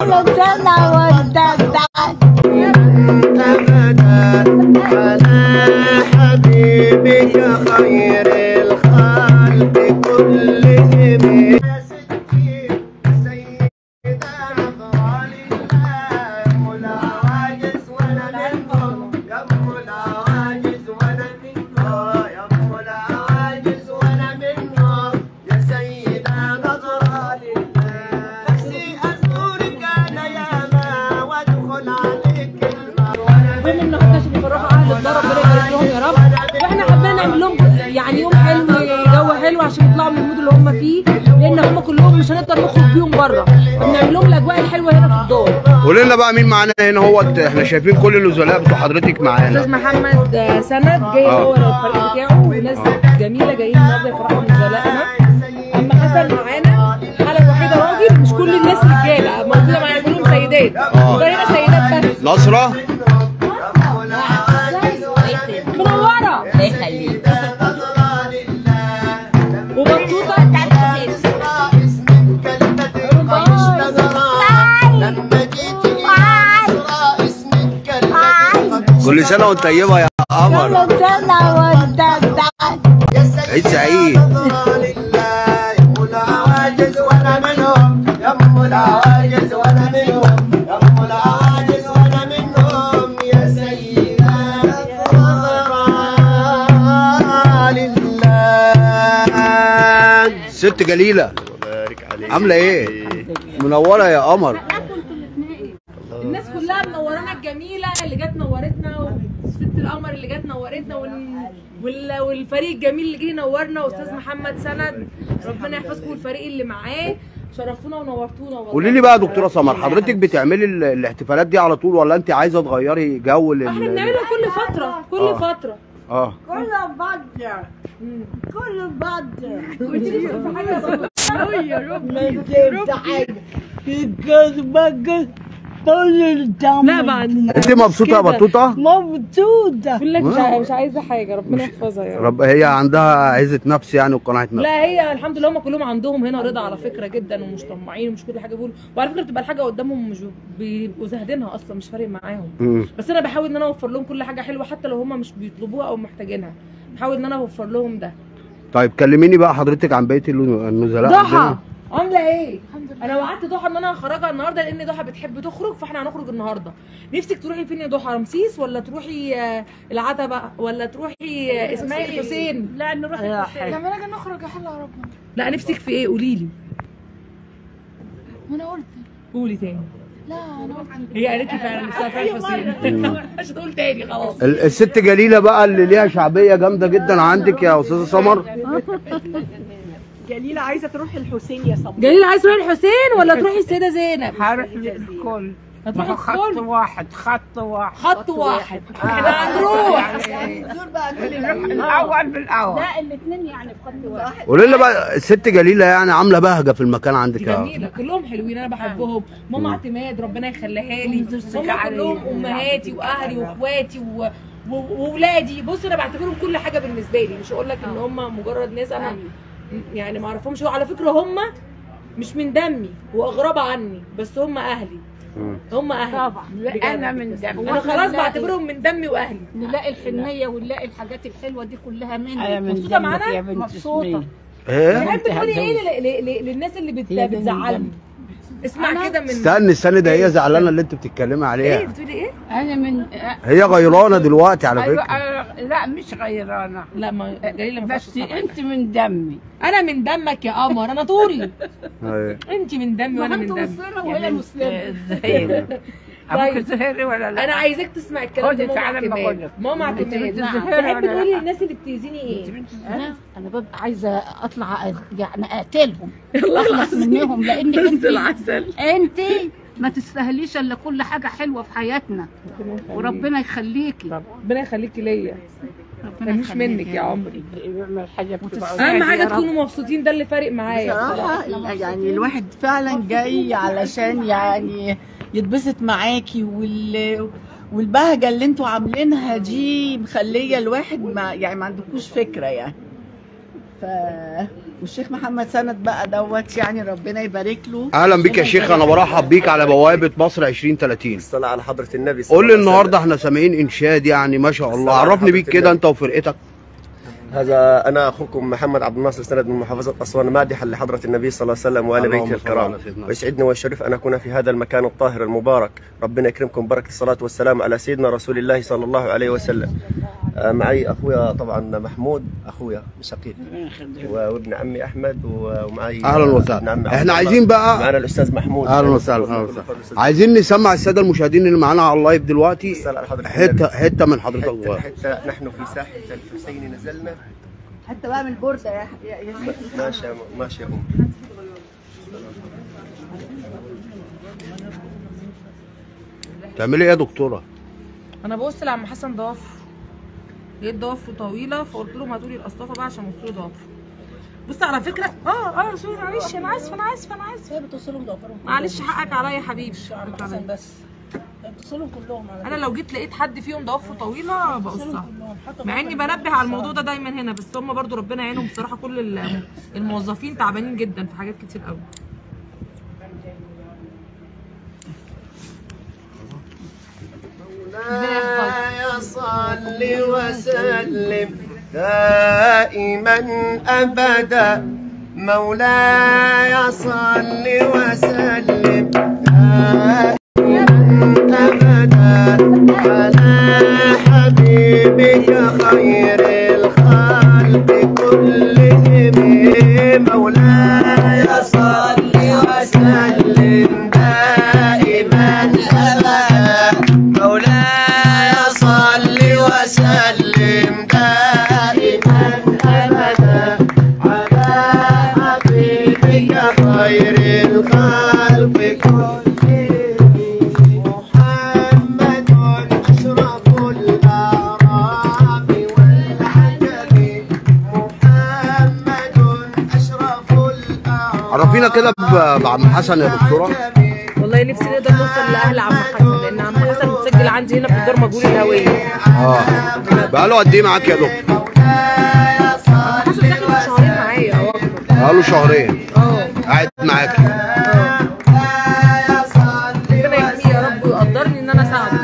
أبدا على حبيبك خير الخلق كلهم يا ستي سيدة نظرة لله يم العواجز وأنا منكم يم العواجز وأنا منكم يم العواجز وأنا منكم يا سيدة نظرة لله نفسي أزورك أنا ياما وأدخل عليك الماء وأنا بما ان هم كشفوا فرحوا اهل الدار ربنا يبارك لهم يا رب واحنا حبينا نعمل لهم يعني يوم حلو جو حلو عشان يطلعوا من المود اللي هم فيه لان هم كلهم مش هنقدر نخرج بيهم بره فبنعمل لهم الاجواء الحلوه هنا في الدار قولي لنا بقى مين معانا هنا هو احنا شايفين كل النزلاء بتوع حضرتك معانا استاذ محمد آه، سند جاي هو الفريق بتاعه وناس جميله جايين النهارده يفرحوا من زملائنا اما حسن معانا الحاله الوحيده راجل مش كل الناس رجاله موجوده معانا كلهم سيدات ده هنا سيدات بس نصرة منوره وبطوطه كل سنة وانت طيبة يا قمر عيد سعيد ست جليلة عاملة ايه؟ منورة يا قمر الناس كلها منورانا الجميله اللي جت نورتنا وست القمر اللي جت نورتنا وال... وال... والفريق الجميل اللي جه نورنا واستاذ محمد سند ربنا يحفظكم والفريق اللي معاه شرفتونا ونورتونا والله قولي لي بقى يا دكتورة سمر حضرتك بتعملي ال- الاحتفالات دي على طول ولا انت عايزة تغيري جو احنا لل بنعملها كل فتره كل آه. فتره اه كل بدر كل بدر قلت لي في حاجه يا بابا ما جبت حاجة الكذبة طول الدم لا بعد انت مبسوطة يا كده. بطوطة؟ مبسوطة بقول لك مش عاي- مش عايزه حاجه ربنا يحفظها يا رب رب هي عندها عزة نفس يعني وقناعة نفس لا هي الحمد لله هم كلهم عندهم هنا رضا على فكره جدا ومش طماعين ومش كل حاجه بيقولوا وعلى فكره بتبقى الحاجه قدامهم مش بيبقوا زاهدينها اصلا مش فارق معاهم مم. بس انا بحاول ان انا اوفر لهم كل حاجه حلوه حتى لو هم مش بيطلبوها او محتاجينها بحاول ان انا اوفر لهم ده طيب كلميني بقى حضرتك عن بقية النو- النزلاء ضحى عندنا. عامله ايه انا وعدت ضحى ان انا هخرجها النهارده لان ضحى بتحب تخرج فاحنا هنخرج النهارده نفسك تروحي فين يا ضحى رمسيس ولا تروحي آه، العتبه ولا تروحي آه، اسماعيل حسين لا نروح الحسين لما نيجي نخرج يا حلا ربنا لا نفسك في ايه قولي لي ما انا قلت قولي تاني لا انا قلت هي قالت لي فعلا نفسها في حسين مش هتقول تاني خلاص ال- الست جليلة بقى اللي ليها شعبية جامدة جدا عندك يا أستاذة سمر جليلة عايزة تروح الحسين يا صبري جليل عايز تروحي الحسين ولا تروحي السيده زينب هروح للكل ما هتروحي هو خط الكل واحد خط واحد خط واحد احنا هنروح نروح الاول بالاول لا الاثنين يعني في خط واحد قولي لنا بقى الست جليلة يعني عاملة بهجة في المكان عندك يا جميله كلهم حلوين انا بحبهم ماما اعتماد ربنا يخليها لي هم كلهم امهاتي واهلي واخواتي و... و- وولادي بص انا بعتبرهم كل حاجه بالنسبه لي مش هقول لك ان هم مجرد ناس انا يعني ما اعرفهمش وعلى فكره هم مش من دمي واغراب عني بس هم اهلي مم. هم اهلي طبعا بجد. انا من دم انا خلاص بعتبرهم من دمي واهلي نلاقي الحنية ونلاقي الحاجات الحلوة دي كلها انا منها من مبسوطة دمك معانا؟ يا بنت مبسوطة. سمين ايه تحب أنت تقولي ايه هتزوج. ل- ل- ل- للناس اللي بت... هي ده من بتزعلني دم. اسمع كده من استني استني ده هي زعلانة اللي انت بتتكلمي ايه عليها بتقولي ايه انا من هي غيرانة دلوقتي على ايوه فكرة أنا- لا مش غيرانه لا ما جليله ما بس فيهاش انت من دمي انا من دمك يا قمر انا طولي أيوة. انت من دمي وانا من انت دمي مسلمة يا وهي بنت مسلمة الزهير ابوك زهيري ولا لا انا عايزاك تسمع الكلام خدي ده ماما تعالى أما أقول اعتماد لك. ماما أنت بنت اعتماد الزهير تحب ولا تقولي لا؟ للناس اللي بتأذيني ايه انا انا ببقى عايزة اطلع يعني اقتلهم اخلص منهم لان انت العسل انت ما تستاهليش الا كل حاجة حلوة في حياتنا وربنا يخليكي ربنا يخليكي ليا ربنا مفيش منك يا عمري بيعمل حاجه بتبقى اهم حاجه يا رب. تكونوا مبسوطين ده اللي فارق معايا بصراحة. بصراحة يعني الواحد فعلا جاي علشان يعني يتبسط معاكي وال والبهجة اللي انتوا عاملينها دي مخلية الواحد ما يعني ما عندكوش فكرة يعني ف والشيخ محمد سند بقى دوت يعني ربنا يبارك له اهلا بيك يا شيخ انا برحب بيك على بوابه مصر 2030 الصلاة على حضرة النبي صلى قول لي الله عليه النهارده وسلم. احنا سامعين انشاد يعني ما شاء الله الصلاة على عرفني بيك حضرة كده النبي. انت وفرقتك هذا أنا أخوكم محمد عبد الناصر سند من محافظة أسوان مادحا لحضرة النبي صلى الله عليه وسلم وآل اللهم بيته صل الكرام على سيدنا. ويسعدني ويشرف أن أكون في هذا المكان الطاهر المبارك ربنا يكرمكم بركة الصلاة والسلام على سيدنا رسول الله صلى الله عليه وسلم آه، معي أخويا طبعا محمود أخويا شقيق و- وابن عمي أحمد و- ومعي اهلا ابن وسهلا عمي عبد احنا الله. عايزين بقى معنا الأستاذ محمود اهلا وسهلا اهلا وسهلا عايزين نسمع الساده المشاهدين اللي معانا على اللايف دلوقتي الصلاة على حضرة حته النبي. حته من حضرتك حتى, بقى. حتى نحن في ساحة الحسين نزلنا حتى بقى من البورده يا يا يا شيخ ماشي يا م- ماشي يا أم تعملي ايه يا دكتوره انا ببص لعم حسن ضوافره لقيت ضوافره طويله فقلت لهم هاتوا لي القصافه بقى عشان ابص له ضوافره بص على فكره اه اه سوري معلش انا اسفه انا اسفه انا اسفه بتوصلهم ضوافرهم معلش حقك عليا يا حبيبي عم حسن بس بتوصلهم كلهم على انا لو جيت لقيت حد فيهم ضوافره طويله بقصها كلهم حتى مع اني بنبه على الموضوع ده دايما هنا بس هم برضو ربنا يعينهم بصراحه كل ال- الموظفين تعبانين جدا في حاجات كتير قوي مولاي صل وسلم دائما ابدا مولاي صل وسلم دائما ابدا على حبيبك خير الخلق كلهم مولاي صل وسلم دائما ابدا مولاي صل وسلم دائما ابدا على حبيبك خير الخلق كلهم محمد اشرف الاعراب والعجم محمد اشرف الاعراب عرفينا كده ب- بعم حسن يا دكتوره والله نفسي نقدر نوصل لاهل عم حسن لان عم حسن متسجل عندي هنا في الدار مجهول الهويه اه بقاله قد ايه معاك يا دكتور حسن داخل في شهرين معايا او اكتر بقاله شهرين اه قاعد معاكي ربنا يحميه يا رب ويقدرني ان انا اساعده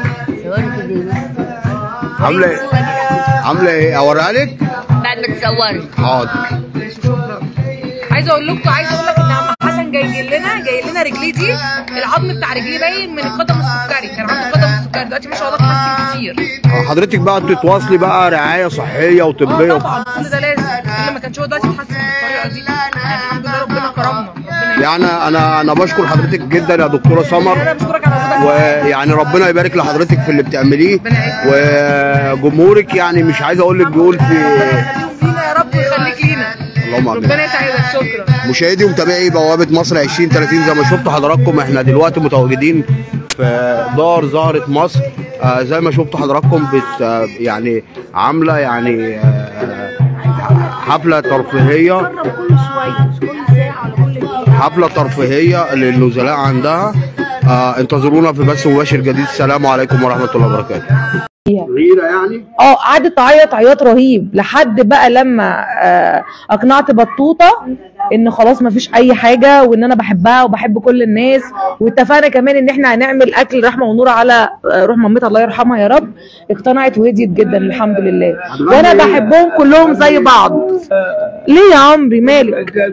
عامله ايه عامله ايه اوريها لك بعد ما تصوري حاضر عايزه اقول لكم عايزه اقول لك ان عم حسن جاي لنا جاي لنا رجليه دي العظم بتاع رجليه باين من القدم السكري كان عنده قدم السكري دلوقتي ما شاء الله اتحسن كتير آه، حضرتك بقى بتتواصلي بقى رعايه صحيه وطبيه اه طبعا كل ده لازم كل ما كانش هو دلوقتي اتحسن بالطريقه دي يعني الحمد لله ربنا كرمنا ربنا يعني انا انا بشكر حضرتك جدا يا دكتوره انا سمر بشكرك على وجودك ويعني ربنا يبارك لحضرتك في اللي بتعمليه وجمهورك يعني مش عايز اقول لك بيقول في خليهم لينا يا رب ويخليك لينا اللهم امين ربنا يسعدك شكرا مشاهدي ومتابعي بوابه مصر 2030 زي ما شفتوا حضراتكم احنا دلوقتي متواجدين في دار زهره مصر آه زي ما شفتوا حضراتكم بت آه يعني عامله يعني آه حفله ترفيهيه كل شويه مش كل ساعه ولا كل دقيقه حفله ترفيهيه للنزلاء عندها آه انتظرونا في بث مباشر جديد السلام عليكم ورحمه الله وبركاته غيره يعني اه قعدت تعيط عياط رهيب لحد بقى لما آه اقنعت بطوطه ان خلاص مفيش اي حاجه وان انا بحبها وبحب كل الناس واتفقنا كمان ان احنا هنعمل اكل رحمه ونور على آه، روح مامتها الله يرحمها يا رب اقتنعت وهديت جدا الحمد لله وانا بحبهم كلهم زي بعض ليه يا عمري مالك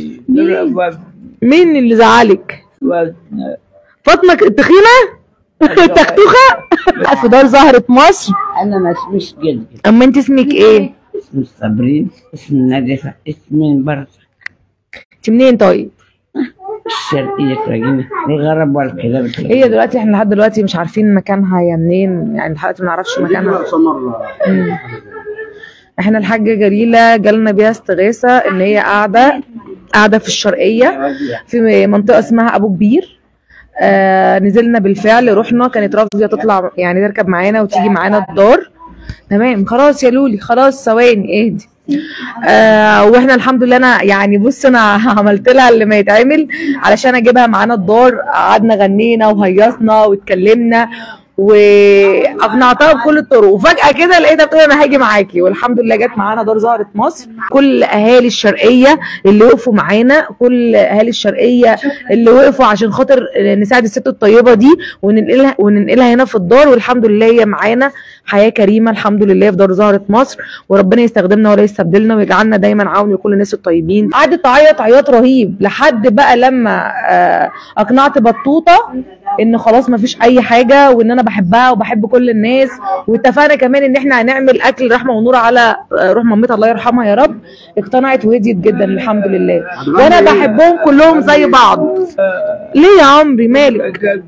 مين اللي زعلك فاطمه التخينه تختوخه في دار زهره مصر انا مش مش جلدي اما انت اسمك ايه اسمي صابرين اسمي نادفة اسمي برزة انت منين طيب الشرقية تلاقيني الغرب والكلاب هي دلوقتي احنا لحد دلوقتي مش عارفين مكانها هي منين يعني لحد دلوقتي ما نعرفش مكانها مم. احنا الحاجه جليله جالنا بيها استغاثه ان هي قاعده قاعده في الشرقيه في منطقه اسمها ابو كبير آه نزلنا بالفعل رحنا كانت راضيه تطلع يعني تركب معانا وتيجي معانا الدار تمام خلاص يا لولي خلاص ثواني اهدي آه واحنا الحمد لله انا يعني بص انا عملت لها اللي ما يتعمل علشان اجيبها معانا الدار قعدنا غنينا وهيصنا واتكلمنا واقنعتها بكل الطرق وفجاه كده لقيتها بتقول انا هاجي معاكي والحمد لله جت معانا دار زهره مصر كل اهالي الشرقيه اللي وقفوا معانا كل اهالي الشرقيه اللي وقفوا عشان خاطر نساعد الست الطيبه دي وننقلها وننقلها هنا في الدار والحمد لله هي معانا حياه كريمه الحمد لله في دار زهره مصر وربنا يستخدمنا ولا يستبدلنا ويجعلنا دايما عون لكل الناس الطيبين قعدت تعيط عياط رهيب لحد بقى لما آه، اقنعت بطوطه ان خلاص ما فيش اي حاجه وان انا بحبها وبحب كل الناس واتفقنا كمان ان احنا هنعمل اكل رحمه ونور على آه، روح مامتها الله يرحمها يا رب اقتنعت وهديت جدا الحمد لله وانا بحبهم كلهم زي بعض ليه يا عمري مالك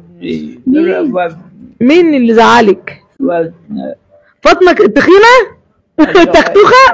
مين اللي زعلك فاطمه التخينه التختوخه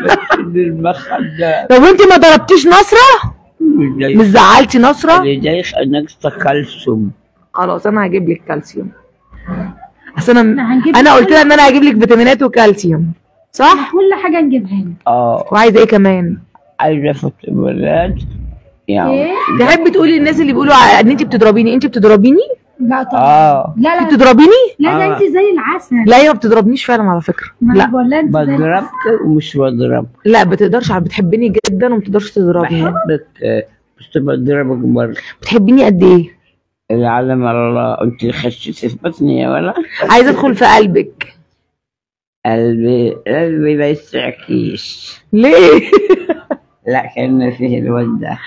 طب وانت ما ضربتيش نصره مش زعلتي نصره لديك نقص كالسيوم خلاص انا هجيب لك كالسيوم اصل انا انا قلت لها ان انا هجيب لك فيتامينات وكالسيوم صح كل حاجه نجيبها لك اه وعايزه ايه كمان عايزة فيتامينات يعني تحبي تقولي للناس اللي بيقولوا ع- ان انت بتضربيني انت بتضربيني لا طبعا اه لا انت لا بتضربيني لا ده آه. انت زي العسل لا هي ما بتضربنيش فعلا على فكره ما انا لا بقول لها انت زي العسل. بضربك ومش بضربك لا بتقدرش بتحبني جدا وما بتقدرش تضربني بحبك آه، بس بضربك برضه بتحبيني قد ايه العالم على الله انت خشيتي في بطني يا ولا عايزه ادخل في قلبك قلبي قلبي ما يستعكيش ليه لا كان فيه الولد ده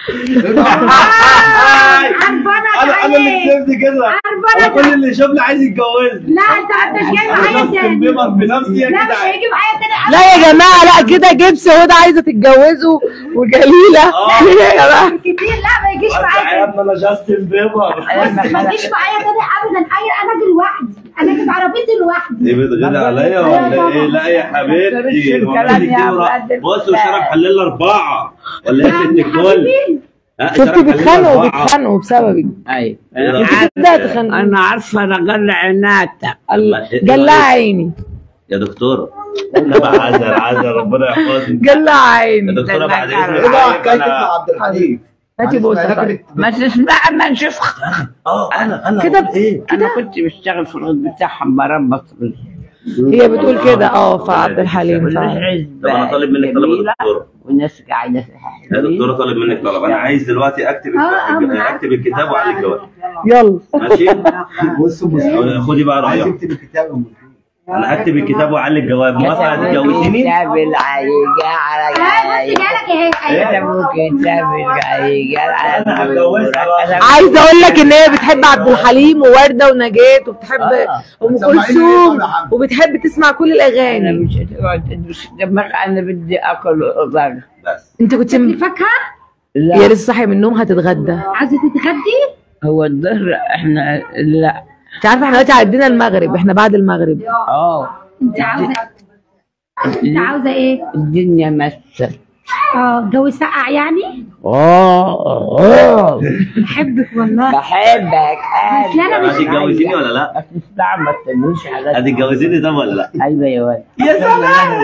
انا انا اللي كسبت كده انا كل اللي شافني عايز يتجوزني لا انت انت جاي معايا انا تاني بيبر بنفسي يا لا مش جدع هيجي معايا تاني لا يا جماعه لا كده جبس هدى عايزه تتجوزه وجليله ليه يا جماعه كتير لا ما يجيش بس معايا يا ابني انا جاستن بيبر بس ما تجيش معايا تاني ابدا اي انا اجي لوحدي انا اجيب عربيتي لوحدي ايه بتغير عليا ولا ايه لا يا حبيبتي الكلام يا ولد بصوا شرب حلل اربعه ولا ايه ست الكل ها، شفتي شرب حلل بيتخانقوا أربعة. بيتخانقوا بسببك ايوه انت كده تخانقوا انا عارفه انا قل عناتك الله جلع عيني يا دكتوره لا عذر عذر ربنا يحفظك جلع يا عيني دكتوره بعد ايه اذنك ايه بقى عايز حكايتك أنا- مع عبد الحليم هاتي بوسه طيب ما تسمع ما نشوف اه انا انا كده أقول ايه انا كنت بشتغل في الغد بتاعهم بربط هي بتقول كده اه فعبد الحليم فعلا والعزبة طب انا طالب منك طلب يا جميلة دكتوره والناس قاعدة في يا دكتوره طالب منك طلب انا عايز دلوقتي اكتب الك- اكتب الكتاب وعلى الجواب يلا ماشي بص بص خدي بقى عايز رايك يكتب الكتاب يا أم الخير. انا هكتب الكتاب وعلي الجواب موافقه هتتجوزيني كتاب العيجة على بص جالك اهي كتبوا كتاب العيجة على أنا هتجوزها بقى. عايزه اقول لك ان هي بتحب عبد الحليم وورده ونجاة وبتحب ام كلثوم وبتحب تسمع كل انا الاغاني مش هتقعد تدوس دماغ انا بدي اكل ضغط بس انت كنت م... فاكهه هي لا لسه صاحيه من النوم هتتغدى عايزه تتغدي هو الظهر احنا لا انت عارفه احنا دلوقتي عدينا المغرب احنا بعد المغرب اه انت عاوزه انت عاوزه ايه الدنيا مست اه الجو سقع يعني اه اه بحبك والله بحبك بس انا مش هتتجوزيني ولا لا؟ هتستع ما تستنوش على هتتجوزيني طب ولا لا؟ ايوه يا ولد يا سلام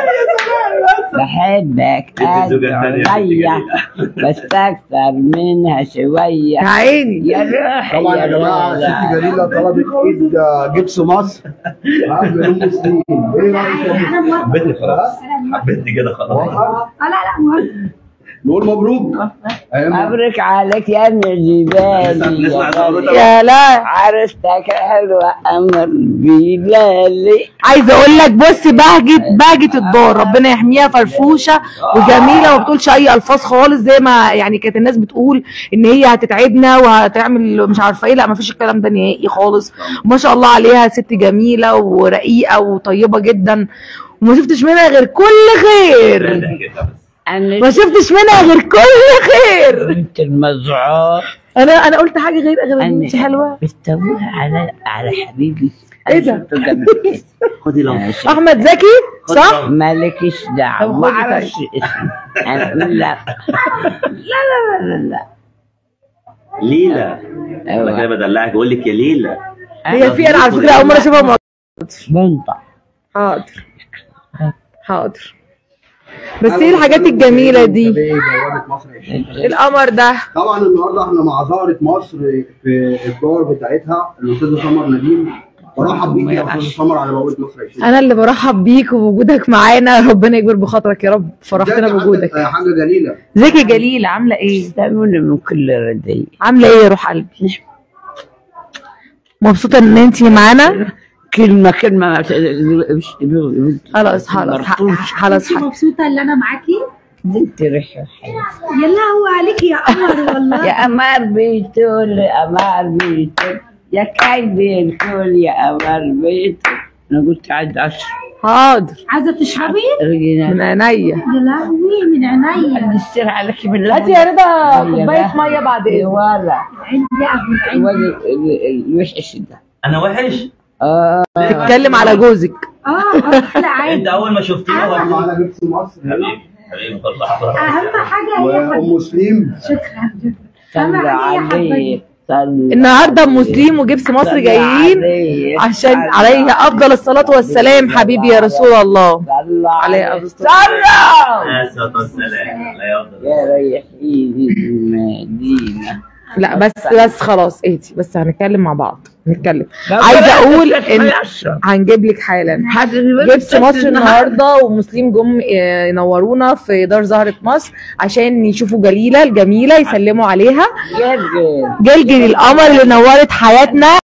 بحبك انت الزوجة الثانية شوية بستكثر منها شوية يا عيني يا روحي طبعا يا جماعه ست جليله طلبت ايد جبس مصر ها، بأم سنين ايه رايك يا أم؟ حبيتني خلاص حبيتني كده خلاص موافقة؟ اه لا لا مهم. نقول مبروك أيوة. مبروك عليك يا ابن الجبال نسمع يا ضربتك. غالي. يا لا عروستك حلوة أمر بلالي عايزه اقول لك بص بهجت بهجت الدار ربنا يحميها فرفوشه وجميله وما بتقولش اي الفاظ خالص زي ما يعني كانت الناس بتقول ان هي هتتعبنا وهتعمل مش عارفه ايه لا ما فيش الكلام ده نهائي خالص ما شاء الله عليها ست جميله ورقيقه وطيبه جدا وما شفتش منها غير كل خير أنا ما شفتش منها غير كل خير انت المزعور انا انا قلت حاجه غير غير أنا انت حلوه بتسويها على على حبيبي إيه ده؟ أنا شفته قبل كده. خدي لو ماشي. احمد زكي صح مالكش دعوة طب ما خدي اعرفش اسمه انا لا لا لا لا لا ليلى انا أيوة. كده بدلعك بقول لك يا ليلى هي في انا على فكره اول مره اشوفها مع- بنطة حاضر حاضر بس ايه الحاجات الجميله دي إيه بوابة مصر عشرين. القمر ده طبعا النهارده احنا مع زهرة مصر في الدار بتاعتها الاستاذه سمر نديم برحب بيك يا استاذ سمر على بوابه مصر 20 انا اللي برحب بيك ووجودك معانا ربنا يكبر بخاطرك يا رب فرحتنا ازيك يا حاجة- بوجودك آه، حاجه جليله ازيك يا جليله عامله ايه تعملوا من كل ردي عامله ايه يا روح قلبي مبسوطه ان انت معانا كلمة كلمة ما تقدرش تقولي. خلاص خلاص ح- خلاص ح- مبسوطة اللي أنا معاكي انت ريحة حلوة يا لهوي عليكي يا قمر والله يا أمار بيتول يا أمار بيتول يا كايدي الكل يا أمار بيتول أنا قلت عاد عشر حاضر عايزة تشربي؟ رجينا من عينيا يا لهوي من عينيا نستر عليك بالله هاتي يا رضا كوبايه ميه بعد اذنك ولا عندي أبو العين الواد الوحش ده انا وحش اه اتكلم على جوزك اه أحلى عين انت اول ما شفتني هو معانا جبس مصر حبيبي حبيبي طلع أهم حاجة هي وام مسلم شكرا شكرا صلى أهم حاجة هي عليه حبايبي صلى النهارده مسلم وجبس مصر صلى جايين عليه. عشان صلى عليه افضل الصلاه والسلام حبيبي يا رسول الله صلى عليه عليه افضل الصلاه صلى الصلاه والسلام لا يفضل يا ريحيني المدينة لا بس بس خلاص اهدي بس هنتكلم مع بعض نتكلم عايزه اقول ان هنجيب لك حالا جبس مصر النهارده ومسلم جم آه، ينورونا في دار زهره مصر عشان يشوفوا جليله الجميله يسلموا عليها جرجر جلجل القمر اللي نورت حياتنا